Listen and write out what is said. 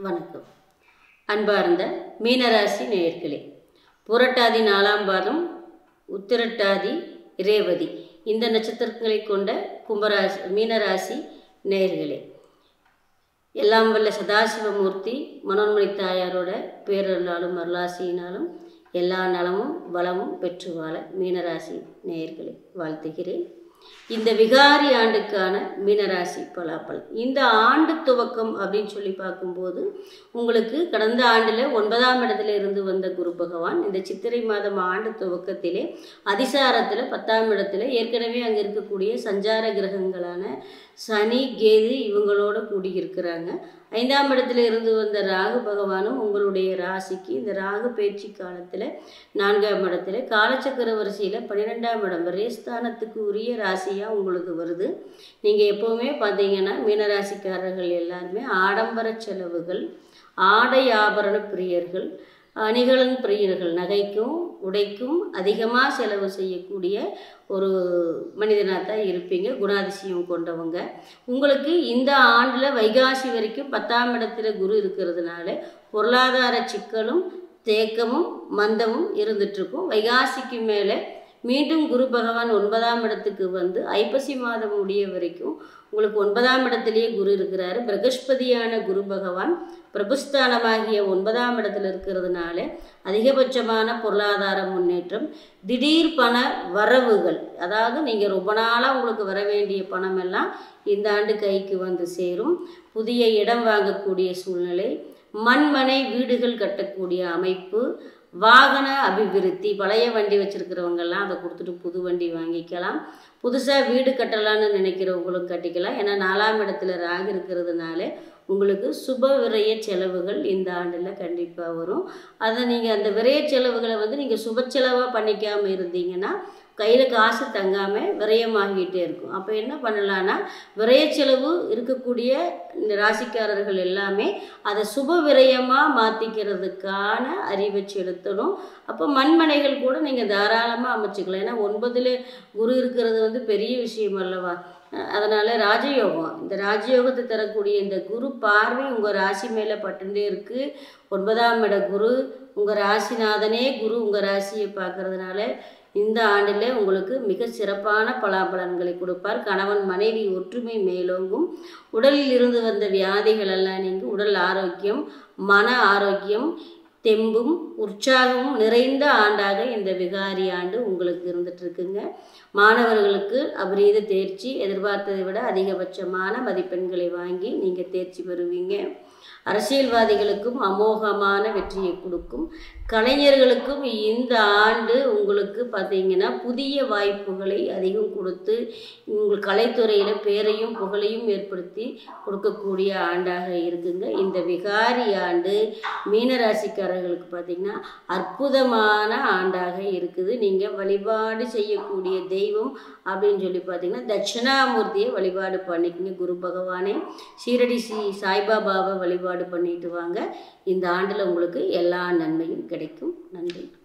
வணக்கம் அன்பார்ந்த மீனராசி நேயர்களே புரட்டாதி நாலாம் பாதம் உத்திரட்டாதி ரேவதி இந்த நட்சத்திரங்களை கொண்ட கும்பராசி மீனராசி நேயர்களே எல்லாம் வல்ல சதாசிவமூர்த்தி மனோன்மணி தாயாரோட பேரருளாலும் அருளாசியினாலும் எல்லா நலமும் வளமும் பெற்று வாழ மீனராசி நேயர்களை வாழ்த்துகிறேன் இந்த விகாரி ஆண்டுக்கான மீனராசி பலாப்பலன் இந்த ஆண்டு துவக்கம் அப்படின்னு சொல்லி பார்க்கும்போது உங்களுக்கு கடந்த ஆண்டில் ஒன்பதாம் இடத்துல இருந்து வந்த குரு பகவான் இந்த சித்திரை மாதம் ஆண்டு துவக்கத்திலே அதிசாரத்தில் பத்தாம் இடத்துல ஏற்கனவே அங்கே இருக்கக்கூடிய சஞ்சார கிரகங்களான சனி கேது இவங்களோட கூடியிருக்கிறாங்க ஐந்தாம் இடத்துல இருந்து வந்த ராகு பகவானும் உங்களுடைய ராசிக்கு இந்த ராகு பேச்சு காலத்தில் நான்காம் இடத்துல காலச்சக்கர வரிசையில் பன்னிரெண்டாம் இடம் ரேஸ்தானத்துக்கு உரிய ராசியாக உங்களுக்கு வருது நீங்கள் எப்போவுமே பார்த்தீங்கன்னா மீனராசிக்காரர்கள் எல்லாருமே ஆடம்பர செலவுகள் ஆடை ஆபரண பிரியர்கள் அணிகலன் பிரியர்கள் நகைக்கும் உடைக்கும் அதிகமாக செலவு செய்யக்கூடிய ஒரு மனிதனாக தான் இருப்பீங்க குணாதிசயம் கொண்டவங்க உங்களுக்கு இந்த ஆண்டில் வைகாசி வரைக்கும் பத்தாம் இடத்துல குரு இருக்கிறதுனால பொருளாதார சிக்கலும் தேக்கமும் மந்தமும் இருந்துகிட்ருக்கும் வைகாசிக்கு மேலே மீண்டும் குரு பகவான் ஒன்பதாம் இடத்துக்கு வந்து ஐப்பசி மாதம் முடிய வரைக்கும் உங்களுக்கு ஒன்பதாம் இடத்துலையே குரு இருக்கிறாரு பிரகஸ்பதியான குரு பகவான் பிரபுஸ்தானமாகிய ஒன்பதாம் இடத்துல இருக்கிறதுனால அதிகபட்சமான பொருளாதார முன்னேற்றம் திடீர் பண வரவுகள் அதாவது நீங்கள் ரொம்ப நாளாக உங்களுக்கு வர வேண்டிய பணம் எல்லாம் இந்த ஆண்டு கைக்கு வந்து சேரும் புதிய இடம் வாங்கக்கூடிய சூழ்நிலை மண்மனை வீடுகள் கட்டக்கூடிய அமைப்பு வாகன அபிவிருத்தி பழைய வண்டி வச்சுருக்கிறவங்கெல்லாம் அதை கொடுத்துட்டு புது வண்டி வாங்கிக்கலாம் புதுசாக வீடு கட்டலான்னு நினைக்கிறவங்களும் கட்டிக்கலாம் ஏன்னா நாலாம் இடத்துல ராகு இருக்கிறதுனால உங்களுக்கு சுப விரய செலவுகள் இந்த ஆண்டில் கண்டிப்பாக வரும் அதை நீங்கள் அந்த விரய செலவுகளை வந்து நீங்கள் சுப செலவாக பண்ணிக்காமல் இருந்தீங்கன்னா கையில் காசு தங்காமல் விரயமாகிட்டே இருக்கும் அப்போ என்ன பண்ணலான்னா விரய செலவு இருக்கக்கூடிய இந்த ராசிக்காரர்கள் எல்லாமே அதை சுப விரயமாக மாற்றிக்கிறதுக்கான அறிவை செலுத்தணும் அப்போ மண்மனைகள் கூட நீங்கள் தாராளமாக அமைச்சிக்கலாம் ஏன்னா ஒன்பதில் குரு இருக்கிறது வந்து பெரிய விஷயம் அல்லவா அதனால் ராஜயோகம் இந்த ராஜயோகத்தை தரக்கூடிய இந்த குரு பார்வை உங்கள் ராசி மேலே பட்டுட்டே இருக்குது ஒன்பதாம் இட குரு உங்கள் ராசிநாதனே குரு உங்கள் ராசியை பார்க்கறதுனால இந்த ஆண்டில் உங்களுக்கு மிக சிறப்பான பலாபலன்களை கொடுப்பார் கணவன் மனைவி ஒற்றுமை மேலோங்கும் உடலில் இருந்து வந்த வியாதிகள் எல்லாம் நீங்க உடல் ஆரோக்கியம் மன ஆரோக்கியம் தெம்பும் உற்சாகமும் நிறைந்த ஆண்டாக இந்த விகாரி ஆண்டு உங்களுக்கு இருந்துட்டு இருக்குங்க மாணவர்களுக்கு அபரீத தேர்ச்சி எதிர்பார்த்ததை விட அதிகபட்சமான மதிப்பெண்களை வாங்கி நீங்கள் தேர்ச்சி பெறுவீங்க அரசியல்வாதிகளுக்கும் அமோகமான வெற்றியை கொடுக்கும் கலைஞர்களுக்கும் இந்த ஆண்டு உங்களுக்கு பார்த்தீங்கன்னா புதிய வாய்ப்புகளை அதிகம் கொடுத்து உங்கள் கலைத்துறையில் பேரையும் புகழையும் ஏற்படுத்தி கொடுக்கக்கூடிய ஆண்டாக இருக்குங்க இந்த விகாரி ஆண்டு மீனராசிக்காரர்களுக்கு பார்த்திங்கன்னா அற்புதமான ஆண்டாக இருக்குது நீங்கள் வழிபாடு செய்யக்கூடிய தெய்வம் அப்படின்னு சொல்லி பார்த்தீங்கன்னா தட்சிணாமூர்த்தியை வழிபாடு பண்ணிக்கங்க குரு பகவானே ஷீரடி ஸ்ரீ சாய்பாபாவை வழிபாடு பண்ணிட்டு வாங்க இந்த ஆண்டில் உங்களுக்கு எல்லா நன்மையும் கிடைக்கும் நன்றி